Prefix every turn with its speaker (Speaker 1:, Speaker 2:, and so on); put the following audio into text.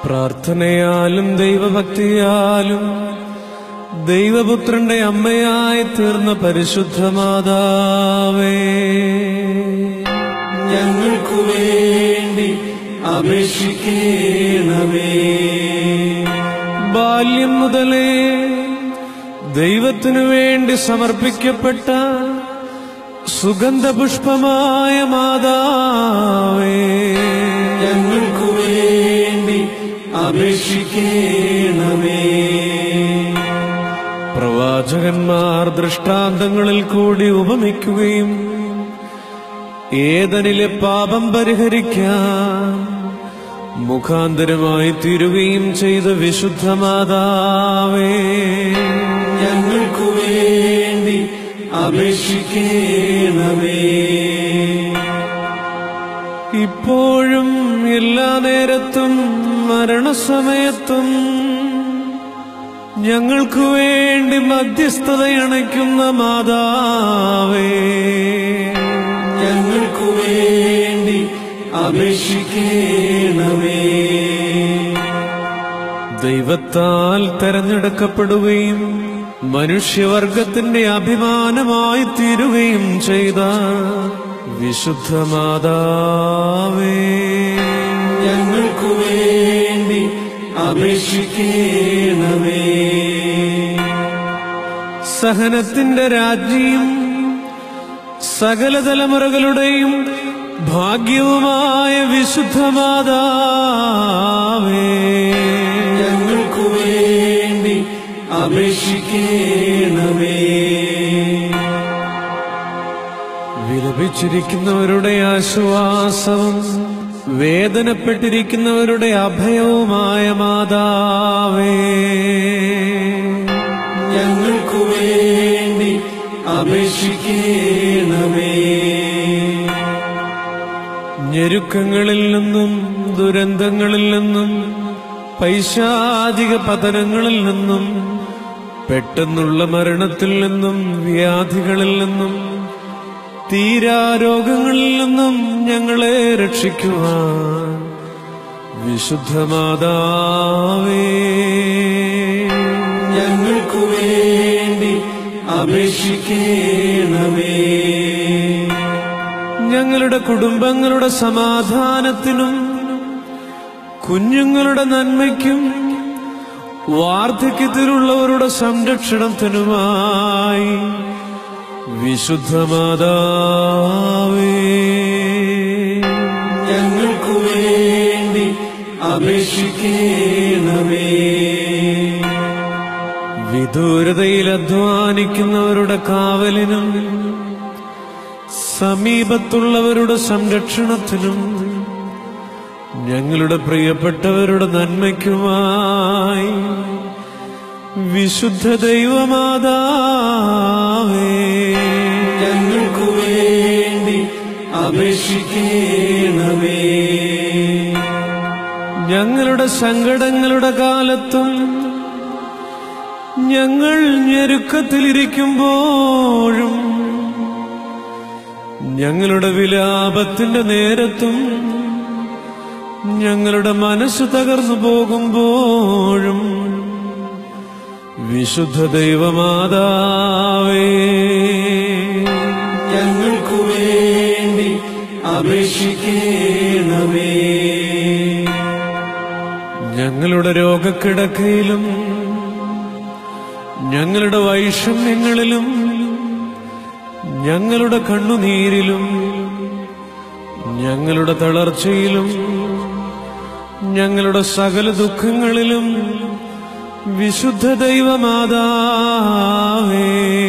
Speaker 1: പ്രാർത്ഥനയാലും ദൈവഭക്തിയാലും ദൈവപുത്രന്റെ അമ്മയായി തീർന്ന പരിശുദ്ധ മാതാവേ
Speaker 2: ഞങ്ങൾക്കു വേണ്ടി അപേക്ഷിക്കണമേ
Speaker 1: ബാല്യം മുതലേ ദൈവത്തിനു വേണ്ടി സമർപ്പിക്കപ്പെട്ട സുഗന്ധപുഷ്പമായ മാതാവേ
Speaker 2: ഞങ്ങൾക്കു വേണ്ടി അപേക്ഷിക്കണമേ
Speaker 1: പ്രവാചകന്മാർ ദൃഷ്ടാന്തങ്ങളിൽ കൂടി ഉപമിക്കുകയും ഏതനിലെ പാപം പരിഹരിക്കാൻ മുഖാന്തരമായി തീരുകയും ചെയ്ത വിശുദ്ധ മാതാവേ
Speaker 2: ഞങ്ങൾക്കു വേണ്ടി അപേക്ഷിക്കണമേ
Speaker 1: ഇപ്പോഴും എല്ലാ നേരത്തും മരണസമയത്തും ഞങ്ങൾക്കു വേണ്ടി മധ്യസ്ഥതയണയ്ക്കുന്ന മാതാവേ
Speaker 2: ഞങ്ങൾക്കു വേണ്ടി അപേക്ഷിക്കണമേ
Speaker 1: ദൈവത്താൽ തെരഞ്ഞെടുക്കപ്പെടുകയും മനുഷ്യവർഗത്തിന്റെ അഭിമാനമായി തീരുകയും ചെയ്ത വിശുദ്ധ മാതാവേ
Speaker 2: ഞങ്ങൾക്കു വേണ്ടി അപേക്ഷിക്കണമേ
Speaker 1: സഹനത്തിന്റെ രാജ്ഞിയും സകല തലമുറകളുടെയും ഭാഗ്യവുമായ വിശുദ്ധ മാതാവേ
Speaker 2: ഞങ്ങൾക്കു വേണ്ടി അപേക്ഷിക്കണമേ
Speaker 1: വിലപിച്ചിരിക്കുന്നവരുടെ ആശ്വാസവും വേദനപ്പെട്ടിരിക്കുന്നവരുടെ അഭയവുമായ മാതാവേ
Speaker 2: ഞങ്ങൾക്കു വേണ്ടി അപേക്ഷിക്കണമേ
Speaker 1: ഞെരുക്കങ്ങളിൽ നിന്നും ദുരന്തങ്ങളിൽ നിന്നും പൈശാചിക പതനങ്ങളിൽ നിന്നും പെട്ടെന്നുള്ള മരണത്തിൽ നിന്നും വ്യാധികളിൽ നിന്നും തീരാരോഗങ്ങളിൽ നിന്നും ഞങ്ങളെ രക്ഷിക്കുവാൻ വിശുദ്ധ മാതാവേ
Speaker 2: ഞങ്ങൾക്കു വേണ്ടി അപേക്ഷിക്കണമേ
Speaker 1: ഞങ്ങളുടെ കുടുംബങ്ങളുടെ സമാധാനത്തിനും കുഞ്ഞുങ്ങളുടെ നന്മയ്ക്കും വാർദ്ധക്യത്തിലുള്ളവരുടെ സംരക്ഷണത്തിനുമായി വിശുദ്ധ മാതാവേ
Speaker 2: ഞങ്ങൾക്കു വേണ്ടി അപേക്ഷിക്കണമേ
Speaker 1: വിദൂരതയിൽ അധ്വാനിക്കുന്നവരുടെ കാവലിനും സമീപത്തുള്ളവരുടെ സംരക്ഷണത്തിനും ഞങ്ങളുടെ പ്രിയപ്പെട്ടവരുടെ നന്മയ്ക്കുമായി വിശുദ്ധ ദൈവമാതാവേ
Speaker 2: ഞങ്ങൾക്കു വേണ്ടി അപേക്ഷിക്കണമേ
Speaker 1: ഞങ്ങളുടെ സങ്കടങ്ങളുടെ കാലത്തും ഞങ്ങൾ ഞെരുക്കത്തിലിരിക്കുമ്പോഴും ഞങ്ങളുടെ വിലാപത്തിന്റെ നേരത്തും ഞങ്ങളുടെ മനസ്സ് തകർന്നു പോകുമ്പോഴും വിശുദ്ധ ദൈവമാതാവേ
Speaker 2: ഞങ്ങൾക്കു വേണ്ടി അപേക്ഷിക്കണമേ
Speaker 1: ഞങ്ങളുടെ രോഗക്കിടക്കയിലും ഞങ്ങളുടെ വൈഷമ്യങ്ങളിലും ഞങ്ങളുടെ കണ്ണുനീരിലും ഞങ്ങളുടെ തളർച്ചയിലും ഞങ്ങളുടെ സകല ദുഃഖങ്ങളിലും വിശുദ്ധ ദൈവമാതാവേ